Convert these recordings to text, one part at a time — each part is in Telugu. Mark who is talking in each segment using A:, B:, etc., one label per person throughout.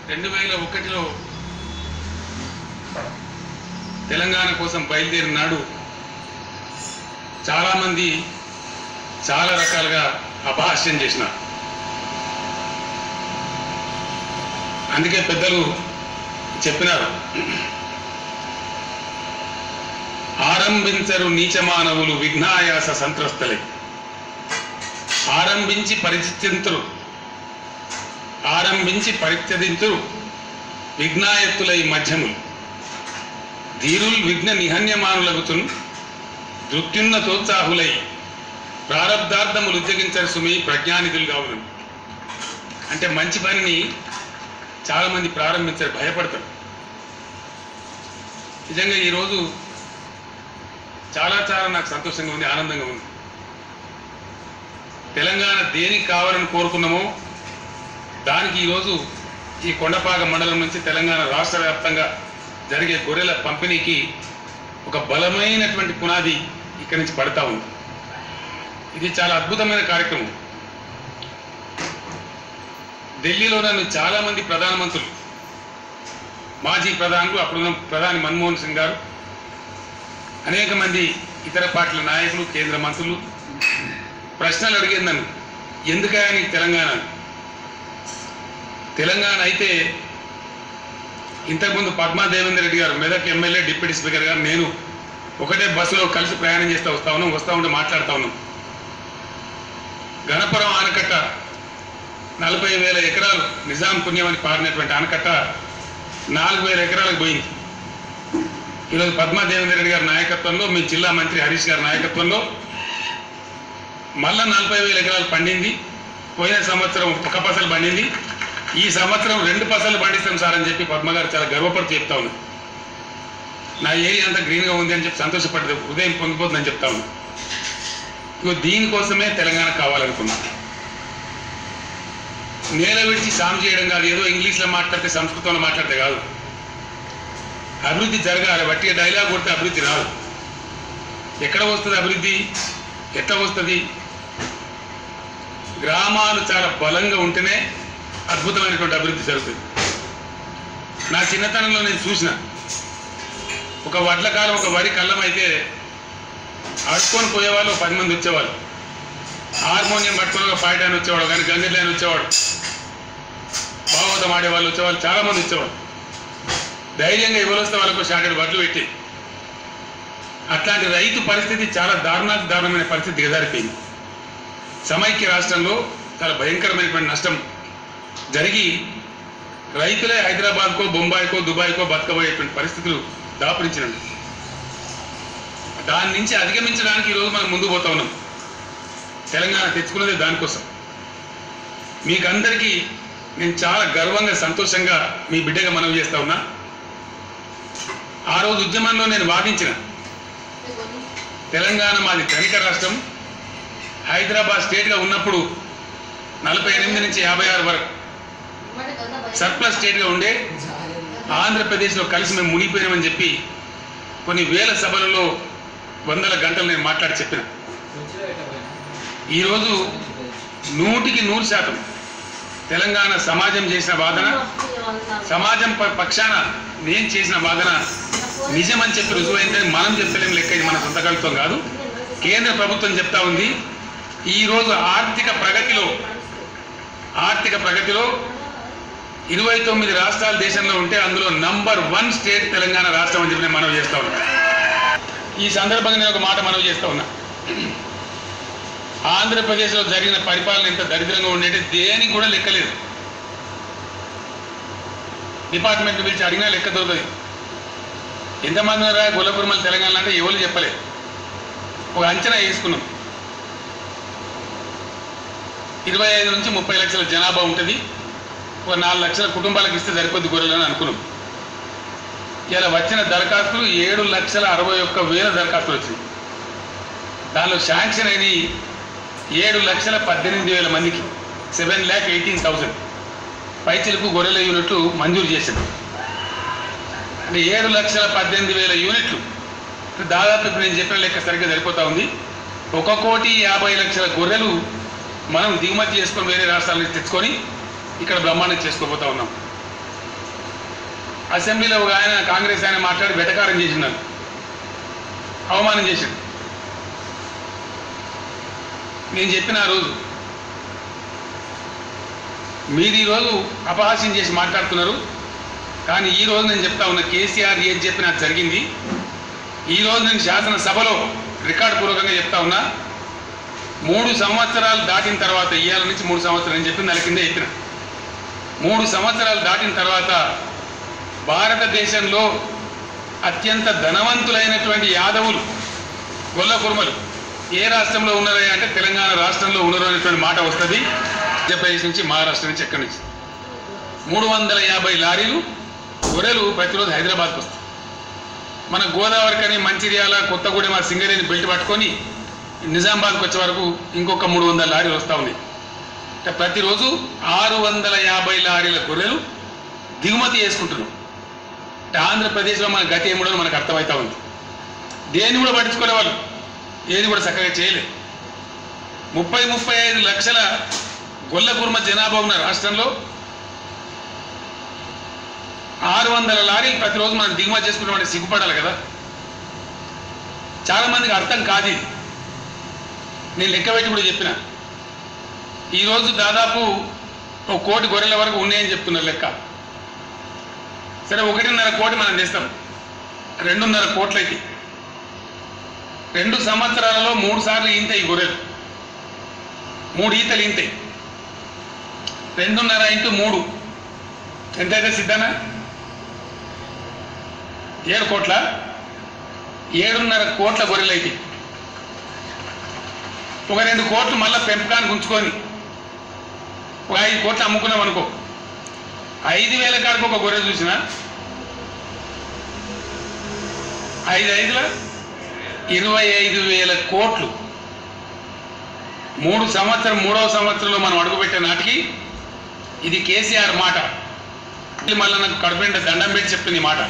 A: రెండు వేల ఒకటిలో తెలంగాణ కోసం బయలుదేరిన నాడు చాలామంది చాలా రకాలుగా అపహాస్యం చేసినారు అందుకే పెద్దలు చెప్పినారు ఆరంభించరు నీచమానవులు విఘ్నాయాస సంత్రస్తలై ఆరంభించి పరిస్థితింతురు ఆరంభించి పరిత్యదింతురు విఘ్నాయత్తులై మధ్యములు ధీరుల్ విఘ్న నిహన్యమానులగుతును దృత్యున్న తోత్సాహులై ప్రారబ్ధార్థములు ఉద్యోగించరు సుమి ప్రజ్ఞానిధులుగా ఉన్నది అంటే మంచి పనిని చాలామంది ప్రారంభించారు భయపడతారు నిజంగా ఈరోజు చాలా చాలా నాకు సంతోషంగా ఉంది ఆనందంగా ఉంది తెలంగాణ దేనికి కావాలని కోరుకున్నామో దానికి ఈరోజు ఈ కొండపాక మండలం నుంచి తెలంగాణ రాష్ట్ర వ్యాప్తంగా జరిగే గొర్రెల పంపిణీకి ఒక బలమైనటువంటి పునాది ఇక్కడి నుంచి పడతా ఉంది ఇది చాలా అద్భుతమైన కార్యక్రమం ఢిల్లీలో నన్ను చాలా మంది ప్రధానమంత్రులు మాజీ ప్రధానులు అప్పుడున్న ప్రధాని మన్మోహన్ సింగ్ గారు అనేక మంది ఇతర పార్టీల నాయకులు కేంద్ర మంత్రులు ప్రశ్నలు అడిగేది నన్ను ఎందుకయ్యా నీకు తెలంగాణ తెలంగాణ అయితే ఇంతకుముందు పద్మా దేవేందర్ రెడ్డి గారు మెదక్ ఎమ్మెల్యే డిప్యూటీ స్పీకర్ గారు నేను ఒకటే బస్సులో కలిసి ప్రయాణం చేస్తూ వస్తా ఉన్నాం వస్తూ ఉంటే మాట్లాడుతూ ఉన్నాం గణపురం ఆనకట్ట నలభై వేల ఎకరాలు నిజాం పుణ్యమని పారినటువంటి ఆనకట్ట నాలుగు వేల ఎకరాలకు పోయింది ఈరోజు పద్మా దేవేందర్ రెడ్డి గారి నాయకత్వంలో మీ జిల్లా మంత్రి హరీష్ గారి నాయకత్వంలో మళ్ళా నలభై వేల ఎకరాలు పండింది పోయిన సంవత్సరం ఒక పసలు పండింది ఈ సంవత్సరం రెండు పసలు పండిస్తాం సార్ అని చెప్పి పద్మ గారు చాలా గర్వపడుతూ చెప్తా ఉంది నా ఏరియా అంతా గ్రీన్గా ఉంది అని చెప్పి సంతోషపడ్డది ఉదయం పొంగిపోతుందని చెప్తా ఉంది ఇగో దీనికోసమే తెలంగాణ కావాలనుకున్నా నేల విడిచి సాము చేయడం కాదు ఏదో ఇంగ్లీష్లో మాట్లాడితే సంస్కృతంలో మాట్లాడితే కాదు అభివృద్ధి జరగాలి వట్టి డైలాగ్ కొడితే అభివృద్ధి రాదు ఎక్కడ వస్తుంది అభివృద్ధి ఎట్లా వస్తుంది గ్రామాలు చాలా బలంగా ఉంటేనే అద్భుతమైనటువంటి అభివృద్ధి జరుగుతుంది నా చిన్నతనంలో నేను చూసిన ఒక వడ్ల కాలం ఒక వరి కళ్ళం అయితే అడుక్కొని పోయేవాళ్ళు ఒక పది మంది వచ్చేవాళ్ళు హార్మోనియం పట్టుకొని ఒక పాయటాన్ని వచ్చేవాడు కానీ గంగడ్లాని వచ్చేవాడు భాగవతం ఆడేవాళ్ళు వచ్చేవాళ్ళు చాలా మంది వచ్చేవాళ్ళు ధైర్యంగా ఇవ్వలొస్తే వాళ్ళకు షాటెడ్ వడ్లు పెట్టి అట్లాంటి రైతు పరిస్థితి చాలా దారుణాతి దారుణమైన పరిస్థితి దిగజారిపోయింది సమైక్య రాష్ట్రంలో చాలా భయంకరమైనటువంటి నష్టం జరిగి రైతులే హైదరాబాద్కో బొంబాయికో దుబాయ్కో బతకబోయేటువంటి పరిస్థితులు దాపురించినండి దాని నుంచి అధిగమించడానికి ఈరోజు మనం ముందు పోతా ఉన్నాం తెలంగాణ తెచ్చుకున్నదే దానికోసం మీకందరికీ నేను చాలా గర్వంగా సంతోషంగా మీ బిడ్డగా మనవి చేస్తా ఉన్నా ఆ రోజు ఉద్యమంలో నేను వాదించిన తెలంగాణ మాది ధనిక రాష్ట్రం హైదరాబాద్ స్టేట్గా ఉన్నప్పుడు నలభై ఎనిమిది నుంచి యాభై ఆరు వరకు సర్ప్లస్ స్టేట్గా ఉండే ఆంధ్రప్రదేశ్లో కలిసి మేము మునిగిపోయినామని చెప్పి కొన్ని వేల సభలలో వందల గంటలు నేను మాట్లాడి చెప్పిన ఈరోజు నూటికి నూరు శాతం తెలంగాణ సమాజం చేసిన వాదన సమాజం ప- పక్షాన నేను చేసిన వాదన నిజమని చెప్పి రుజువైందని మనం చెప్తలేం లెక్క ఇది మన సొంత కవిత్వం కాదు కేంద్ర ప్రభుత్వం చెప్తా ఉంది ఈరోజు ఆర్థిక ప్రగతిలో ఆర్థిక ప్రగతిలో ఇరవై తొమ్మిది రాష్ట్రాలు దేశంలో ఉంటే అందులో నంబర్ వన్ స్టేట్ తెలంగాణ రాష్ట్రం అని చెప్పి నేను మనవి చేస్తా ఉన్నా ఈ సందర్భంగా నేను ఒక మాట మనవి చేస్తా ఉన్నా ఆంధ్రప్రదేశ్లో జరిగిన పరిపాలన ఎంత దరిద్రంగా ఉండేది దేనికి కూడా లెక్కలేదు డిపార్ట్మెంట్ పిలిచి అడిగినా లెక్క దొరుకుతుంది ఎంతమంది ఉన్నారా గొల్లపురమల తెలంగాణ అంటే ఎవరు చెప్పలేదు ఒక అంచనా వేసుకున్నాం ఇరవై ఐదు నుంచి ముప్పై లక్షల జనాభా ఉంటుంది ఒక నాలుగు లక్షల కుటుంబాలకు ఇస్తే సరిపోద్ది గొర్రెలని అనుకున్నాం ఇలా వచ్చిన దరఖాస్తులు ఏడు లక్షల అరవై ఒక్క వేల దరఖాస్తులు వచ్చినాయి దానిలో శాంక్షన్ అయిన ఏడు లక్షల పద్దెనిమిది వేల మందికి సెవెన్ ల్యాక్ ఎయిటీన్ థౌసండ్ పైచిలకు గొర్రెల యూనిట్లు మంజూరు చేసింది అంటే ఏడు లక్షల పద్దెనిమిది వేల యూనిట్లు దాదాపు ఇప్పుడు నేను చెప్పిన లెక్క సరిగ్గా సరిపోతా ఉంది ఒక కోటి యాభై లక్షల గొర్రెలు మనం దిగుమతి చేసుకొని వేరే రాష్ట్రాల నుంచి తెచ్చుకొని ఇక్కడ బ్రహ్మాండం చేసుకోబోతా ఉన్నాం అసెంబ్లీలో ఒక ఆయన కాంగ్రెస్ ఆయన మాట్లాడి వెటకారం చేసినారు అవమానం చేసిండు నేను చెప్పిన ఆ రోజు మీరు ఈరోజు అపహాస్యం చేసి మాట్లాడుతున్నారు కానీ ఈ రోజు నేను చెప్తా ఉన్నా కేసీఆర్ ఏది చెప్పినా అది జరిగింది ఈ రోజు నేను శాసనసభలో రికార్డు పూర్వకంగా చెప్తా ఉన్నా మూడు సంవత్సరాలు దాటిన తర్వాత ఇవాళ నుంచి మూడు సంవత్సరాలు నేను చెప్పిన నెల కింద చెప్పిన మూడు సంవత్సరాలు దాటిన తర్వాత భారతదేశంలో అత్యంత ధనవంతులైనటువంటి యాదవులు గొల్ల కుర్మలు ఏ రాష్ట్రంలో ఉన్నారా అంటే తెలంగాణ రాష్ట్రంలో ఉన్నారు అనేటువంటి మాట వస్తుంది మధ్యప్రదేశ్ నుంచి మహారాష్ట్ర నుంచి ఎక్కడి నుంచి మూడు వందల యాభై లారీలు గొర్రెలు ప్రతిరోజు హైదరాబాద్కి వస్తాయి మన గోదావరి కని మంచిర్యాల కొత్తగూడెం ఆ సింగరేణి బెల్ట్ పట్టుకొని నిజామాబాద్కి వచ్చే వరకు ఇంకొక మూడు వందల లారీలు వస్తూ ఉన్నాయి అంటే ప్రతిరోజు ఆరు వందల యాభై లారీల గొర్రెలు దిగుమతి చేసుకుంటున్నాం అంటే ఆంధ్రప్రదేశ్లో మన గతి ఏమిడో మనకు అర్థమవుతా ఉంది దేన్ని కూడా పట్టించుకునే వాళ్ళు ఏది కూడా చక్కగా చేయలేదు ముప్పై ముప్పై ఐదు లక్షల గొల్ల కుర్మ జనాభా ఉన్న రాష్ట్రంలో ఆరు వందల లారీలు ప్రతిరోజు మనం దిగుమతి చేసుకున్నామంటే సిగ్గుపడాలి కదా చాలా మందికి అర్థం కాదు ఇది నేను లెక్క పెట్టి కూడా చెప్పిన ఈరోజు దాదాపు ఒక కోటి గొర్రెల వరకు ఉన్నాయని చెప్తున్నారు లెక్క సరే ఒకటిన్నర కోటి మనం తెస్తాం రెండున్నర కోట్లకి రెండు సంవత్సరాలలో మూడు సార్లు ఈంతాయి ఈ గొర్రెలు మూడు ఈతలు ఈంతాయి రెండున్నర ఇంటూ మూడు ఎంతైతే సిద్ధనా ఏడు కోట్ల ఏడున్నర కోట్ల గొర్రెలు అయితే ఒక రెండు కోట్లు మళ్ళీ పెంపకానికి ఉంచుకొని ఒక ఐదు కోట్లు అమ్ముకున్నాం అనుకో ఐదు వేల కాడికి ఒక గొర్రె చూసిన ఐదు ఐదుల ఇరవై ఐదు వేల కోట్లు మూడు సంవత్సరం మూడవ సంవత్సరంలో మనం అడుగుపెట్టే నాటికి ఇది కేసీఆర్ మాట మళ్ళీ నాకు కడుపుంట దండం పెట్టి చెప్తుంది ఈ మాట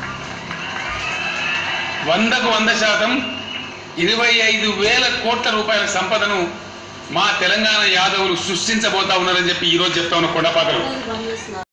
A: వందకు వంద శాతం ఇరవై ఐదు వేల కోట్ల రూపాయల సంపదను మా తెలంగాణ యాదవులు సృష్టించబోతా ఉన్నారని చెప్పి ఈరోజు చెప్తా ఉన్న కొండపాకలు
B: పని చేస్తున్నారు